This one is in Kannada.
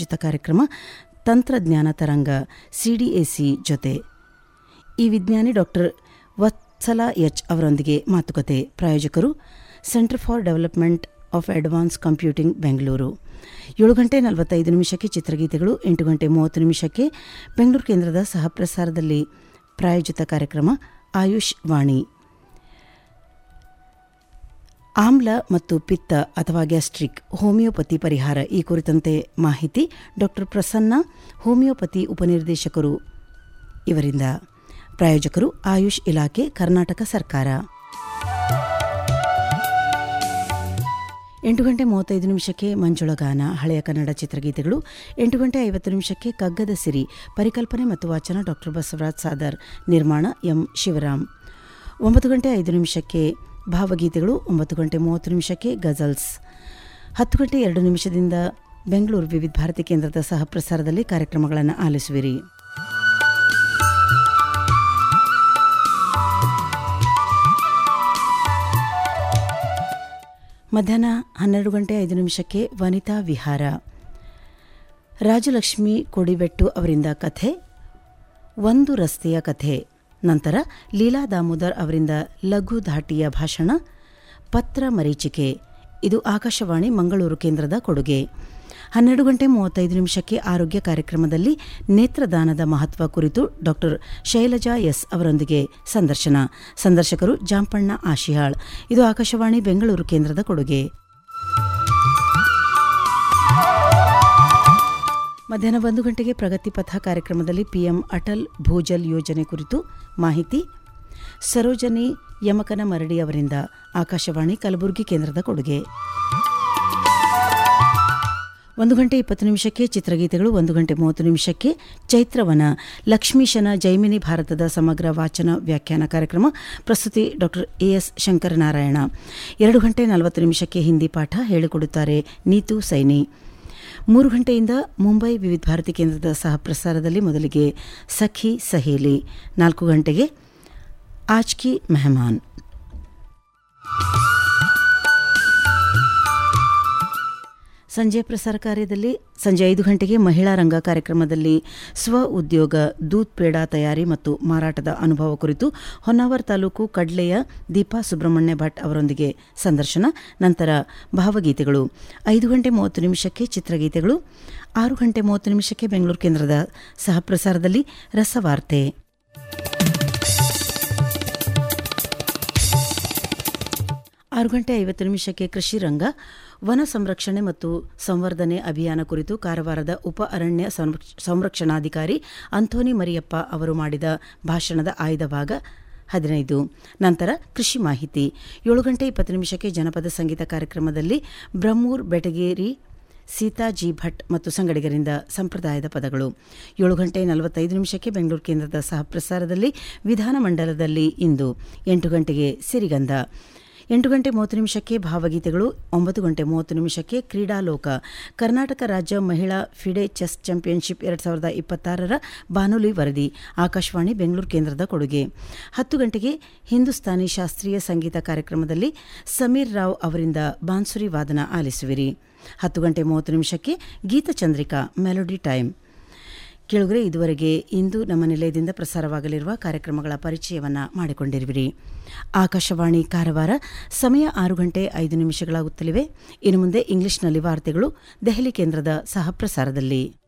ಪ್ರಾಯೋಜಿತ ಕಾರ್ಯಕ್ರಮ ತಂತ್ರಜ್ಞಾನ ತರಂಗ ಸಿಡಿಎಸಿ ಜೊತೆ ಈ ವಿಜ್ಞಾನಿ ಡಾಕ್ಟರ್ ವತ್ಸಲ ಎಚ್ ಅವರೊಂದಿಗೆ ಮಾತುಕತೆ ಪ್ರಾಯೋಜಕರು centre for development of advance computing Bengaluru ಏಳು ಗಂಟೆ ನಲವತ್ತೈದು ನಿಮಿಷಕ್ಕೆ ಚಿತ್ರಗೀತೆಗಳು ಎಂಟು ಗಂಟೆ ಮೂವತ್ತು ನಿಮಿಷಕ್ಕೆ ಬೆಂಗಳೂರು ಕೇಂದ್ರದ ಸಹಪ್ರಸಾರದಲ್ಲಿ ಪ್ರಾಯೋಜಿತ ಕಾರ್ಯಕ್ರಮ ಆಯುಷ್ ವಾಣಿ ಆಮ್ಲ ಮತ್ತು ಪಿತ್ತ ಅಥವಾ ಗ್ಯಾಸ್ಟ್ರಿಕ್ ಹೋಮಿಯೋಪತಿ ಪರಿಹಾರ ಈ ಕುರಿತಂತೆ ಮಾಹಿತಿ ಡಾಕ್ಟರ್ ಪ್ರಸನ್ನ ಹೋಮಿಯೋಪತಿ ಉಪನಿರ್ದೇಶಕರು ಇವರಿಂದ ಪ್ರಾಯೋಜಕರು ಆಯುಷ್ ಇಲಾಖೆ ಕರ್ನಾಟಕ ಸರ್ಕಾರ ಎಂಟು ಗಂಟೆ ಮೂವತ್ತೈದು ನಿಮಿಷಕ್ಕೆ ಮಂಜುಳಗಾನ ಹಳೆಯ ಕನ್ನಡ ಚಿತ್ರಗೀತೆಗಳು ಎಂಟು ಗಂಟೆ ಐವತ್ತು ನಿಮಿಷಕ್ಕೆ ಕಗ್ಗದ ಸಿರಿ ಪರಿಕಲ್ಪನೆ ಮತ್ತು ವಾಚನ ಡಾಕ್ಟರ್ ಬಸವರಾಜ್ ಸಾದರ್ ನಿರ್ಮಾಣ ಎಂ ಶಿವರಾಮ್ ಒಂಬತ್ತು ಗಂಟೆ ಐದು ನಿಮಿಷಕ್ಕೆ ಭಾವಗೀತೆಗಳು ಒಂಬತ್ತು ಗಂಟೆ ಮೂವತ್ತು ನಿಮಿಷಕ್ಕೆ ಗಜಲ್ಸ್ ಹತ್ತು ಗಂಟೆ ಎರಡು ನಿಮಿಷದಿಂದ ಬೆಂಗಳೂರು ವಿವಿಧ ಭಾರತಿ ಕೇಂದ್ರದ ಸಹ ಪ್ರಸಾರದಲ್ಲಿ ಕಾರ್ಯಕ್ರಮಗಳನ್ನು ಆಲಿಸುವಿರಿ ಮಧ್ಯಾಹ್ನ ಹನ್ನೆರಡು ಗಂಟೆ ಐದು ನಿಮಿಷಕ್ಕೆ ವನಿತಾ ವಿಹಾರ ರಾಜಲಕ್ಷ್ಮಿ ಕೊಡಿಬೆಟ್ಟು ಅವರಿಂದ ಕಥೆ ಒಂದು ರಸ್ತೆಯ ಕಥೆ ನಂತರ ಲೀಲಾ ದಾಮೋದರ್ ಅವರಿಂದ ಲಘು ಧಾಟಿಯ ಭಾಷಣ ಪತ್ರ ಮರೀಚಿಕೆ ಇದು ಆಕಾಶವಾಣಿ ಮಂಗಳೂರು ಕೇಂದ್ರದ ಕೊಡುಗೆ ಹನ್ನೆರಡು ಗಂಟೆ ಮೂವತ್ತೈದು ನಿಮಿಷಕ್ಕೆ ಆರೋಗ್ಯ ಕಾರ್ಯಕ್ರಮದಲ್ಲಿ ನೇತ್ರದಾನದ ಮಹತ್ವ ಕುರಿತು ಡಾಕ್ಟರ್ ಶೈಲಜಾ ಎಸ್ ಅವರೊಂದಿಗೆ ಸಂದರ್ಶನ ಸಂದರ್ಶಕರು ಜಾಂಪಣ್ಣ ಆಶಿಹಾಳ್ ಇದು ಆಕಾಶವಾಣಿ ಬೆಂಗಳೂರು ಕೇಂದ್ರದ ಕೊಡುಗೆ ಮಧ್ಯಾಹ್ನ ಒಂದು ಗಂಟೆಗೆ ಪ್ರಗತಿ ಪಥ ಕಾರ್ಯಕ್ರಮದಲ್ಲಿ ಪಿಎಂ ಅಟಲ್ ಭೂಜಲ್ ಯೋಜನೆ ಕುರಿತು ಮಾಹಿತಿ ಸರೋಜನಿ ಯಮಕನ ಮರಡಿ ಅವರಿಂದ ಆಕಾಶವಾಣಿ ಕಲಬುರಗಿ ಕೇಂದ್ರದ ಕೊಡುಗೆ ಒಂದು ಗಂಟೆ ಇಪ್ಪತ್ತು ನಿಮಿಷಕ್ಕೆ ಚಿತ್ರಗೀತೆಗಳು ಒಂದು ಗಂಟೆ ಮೂವತ್ತು ನಿಮಿಷಕ್ಕೆ ಚೈತ್ರವನ ಲಕ್ಷ್ಮೀಶನ ಜೈಮಿನಿ ಭಾರತದ ಸಮಗ್ರ ವಾಚನ ವ್ಯಾಖ್ಯಾನ ಕಾರ್ಯಕ್ರಮ ಪ್ರಸ್ತುತಿ ಡಾಕ್ಟರ್ ಎಎಸ್ ಶಂಕರನಾರಾಯಣ ಎರಡು ಗಂಟೆ ನಲವತ್ತು ನಿಮಿಷಕ್ಕೆ ಹಿಂದಿ ಪಾಠ ಹೇಳಿಕೊಡುತ್ತಾರೆ ನೀತು ಸೈನಿ ಮೂರು ಗಂಟೆಯಿಂದ ಮುಂಬೈ ವಿವಿಧ ಭಾರತಿ ಕೇಂದ್ರದ ಸಹ ಪ್ರಸಾರದಲ್ಲಿ ಮೊದಲಿಗೆ ಸಖಿ ಸಹೇಲಿ ನಾಲ್ಕು ಗಂಟೆಗೆ ಆಜ್ಕಿ ಮೆಹಮಾನ್ ಸಂಜೆ ಪ್ರಸಾರ ಕಾರ್ಯದಲ್ಲಿ ಸಂಜೆ ಐದು ಗಂಟೆಗೆ ಮಹಿಳಾ ರಂಗ ಕಾರ್ಯಕ್ರಮದಲ್ಲಿ ಸ್ವ ಉದ್ಯೋಗ ದೂದ್ ಪೇಡ ತಯಾರಿ ಮತ್ತು ಮಾರಾಟದ ಅನುಭವ ಕುರಿತು ಹೊನ್ನಾವರ್ ತಾಲೂಕು ಕಡ್ಲೆಯ ದೀಪಾ ಸುಬ್ರಹ್ಮಣ್ಯ ಭಟ್ ಅವರೊಂದಿಗೆ ಸಂದರ್ಶನ ನಂತರ ಭಾವಗೀತೆಗಳು ಐದು ಗಂಟೆ ಮೂವತ್ತು ನಿಮಿಷಕ್ಕೆ ಚಿತ್ರಗೀತೆಗಳು ಆರು ಗಂಟೆ ಮೂವತ್ತು ನಿಮಿಷಕ್ಕೆ ಬೆಂಗಳೂರು ಕೇಂದ್ರದ ಸಹ ಪ್ರಸಾರದಲ್ಲಿ ರಸವಾರ್ತೆ ಆರು ಗಂಟೆ ಐವತ್ತು ನಿಮಿಷಕ್ಕೆ ಕೃಷಿ ರಂಗ ವನ ಸಂರಕ್ಷಣೆ ಮತ್ತು ಸಂವರ್ಧನೆ ಅಭಿಯಾನ ಕುರಿತು ಕಾರವಾರದ ಉಪ ಅರಣ್ಯ ಸಂರಕ್ಷಣಾಧಿಕಾರಿ ಅಂಥೋನಿ ಮರಿಯಪ್ಪ ಅವರು ಮಾಡಿದ ಭಾಷಣದ ಆಯ್ದ ಭಾಗ ಹದಿನೈದು ನಂತರ ಕೃಷಿ ಮಾಹಿತಿ ಏಳು ಗಂಟೆ ಇಪ್ಪತ್ತು ನಿಮಿಷಕ್ಕೆ ಜನಪದ ಸಂಗೀತ ಕಾರ್ಯಕ್ರಮದಲ್ಲಿ ಬ್ರಹ್ಮೂರ್ ಬೆಟಗೇರಿ ಸೀತಾಜಿ ಭಟ್ ಮತ್ತು ಸಂಗಡಿಗರಿಂದ ಸಂಪ್ರದಾಯದ ಪದಗಳು ಏಳು ಗಂಟೆ ನಲವತ್ತೈದು ನಿಮಿಷಕ್ಕೆ ಬೆಂಗಳೂರು ಕೇಂದ್ರದ ಸಹ ಪ್ರಸಾರದಲ್ಲಿ ವಿಧಾನಮಂಡಲದಲ್ಲಿ ಇಂದು ಎಂಟು ಗಂಟೆಗೆ ಸಿರಿಗಂಧ ಎಂಟು ಗಂಟೆ ಮೂವತ್ತು ನಿಮಿಷಕ್ಕೆ ಭಾವಗೀತೆಗಳು ಒಂಬತ್ತು ಗಂಟೆ ಮೂವತ್ತು ನಿಮಿಷಕ್ಕೆ ಕ್ರೀಡಾಲೋಕ ಕರ್ನಾಟಕ ರಾಜ್ಯ ಮಹಿಳಾ ಫಿಡೆ ಚೆಸ್ ಚಾಂಪಿಯನ್ಶಿಪ್ ಎರಡು ಸಾವಿರದ ಇಪ್ಪತ್ತಾರರ ಬಾನುಲಿ ವರದಿ ಆಕಾಶವಾಣಿ ಬೆಂಗಳೂರು ಕೇಂದ್ರದ ಕೊಡುಗೆ ಹತ್ತು ಗಂಟೆಗೆ ಹಿಂದೂಸ್ತಾನಿ ಶಾಸ್ತ್ರೀಯ ಸಂಗೀತ ಕಾರ್ಯಕ್ರಮದಲ್ಲಿ ಸಮೀರ್ ರಾವ್ ಅವರಿಂದ ಬಾನ್ಸುರಿ ವಾದನ ಆಲಿಸುವಿರಿ ಹತ್ತು ಗಂಟೆ ಮೂವತ್ತು ನಿಮಿಷಕ್ಕೆ ಗೀತಚಂದ್ರಿಕಾ ಮೆಲೋಡಿ ಟೈಮ್ ಕೇಳುಗರೆ ಇದುವರೆಗೆ ಇಂದು ನಮ್ಮ ನಿಲಯದಿಂದ ಪ್ರಸಾರವಾಗಲಿರುವ ಕಾರ್ಯಕ್ರಮಗಳ ಪರಿಚಯವನ್ನು ಮಾಡಿಕೊಂಡಿರುವಿರಿ ಆಕಾಶವಾಣಿ ಕಾರವಾರ ಸಮಯ ಆರು ಗಂಟೆ ಐದು ನಿಮಿಷಗಳಾಗುತ್ತಲಿವೆ ಇನ್ನು ಮುಂದೆ ಇಂಗ್ಲಿಷ್ನಲ್ಲಿ ವಾರ್ತೆಗಳು ದೆಹಲಿ ಕೇಂದ್ರದ ಸಹ ಪ್ರಸಾರದಲ್ಲಿ